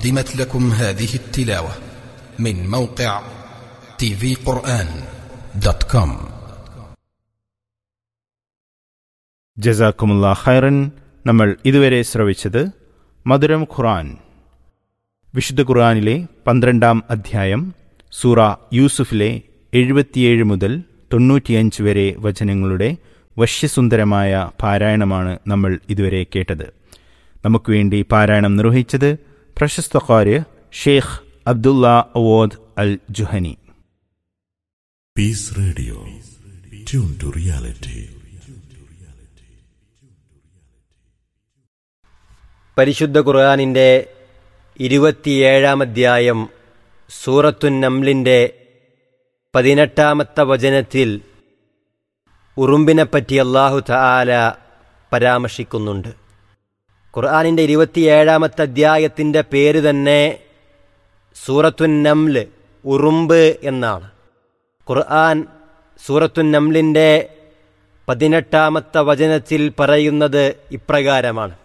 قدمت لكم هذه التلاوة من موقع تي في قرآن دوت كوم ജസാക്കുമുള്ള ഖൈറൻ നമ്മൾ ഇതുവരെ ശ്രവിച്ചത് മധുരം ഖുറാൻ വിശുദ്ധ ഖുർആനിലെ പന്ത്രണ്ടാം അധ്യായം സൂറ യൂസുഫിലെ എഴുപത്തിയേഴ് മുതൽ തൊണ്ണൂറ്റിയഞ്ച് വരെ വചനങ്ങളുടെ വശ്യസുന്ദരമായ പാരായണമാണ് നമ്മൾ ഇതുവരെ കേട്ടത് നമുക്ക് വേണ്ടി പാരായണം നിർവഹിച്ചത് പ്രശസ്ത കാര്യ ഷെയ്ഖ് അബ്ദുള്ള അവോദ് അൽ Juhani Peace Radio. Tune to reality. പരിശുദ്ധ ഖുർആാനിൻ്റെ ഇരുപത്തിയേഴാം അധ്യായം സൂറത്തുൻ നംലിൻ്റെ പതിനെട്ടാമത്തെ വചനത്തിൽ ഉറുമ്പിനെപ്പറ്റി അള്ളാഹു തആല പരാമർശിക്കുന്നുണ്ട് ഖുർആാനിൻ്റെ ഇരുപത്തിയേഴാമത്തെ അധ്യായത്തിൻ്റെ പേര് തന്നെ സൂറത്തുൻ നംല് ഉറുമ്പ് എന്നാണ് ഖുർആൻ സൂറത്തുൻ നംലിൻ്റെ പതിനെട്ടാമത്തെ വചനത്തിൽ പറയുന്നത് ഇപ്രകാരമാണ്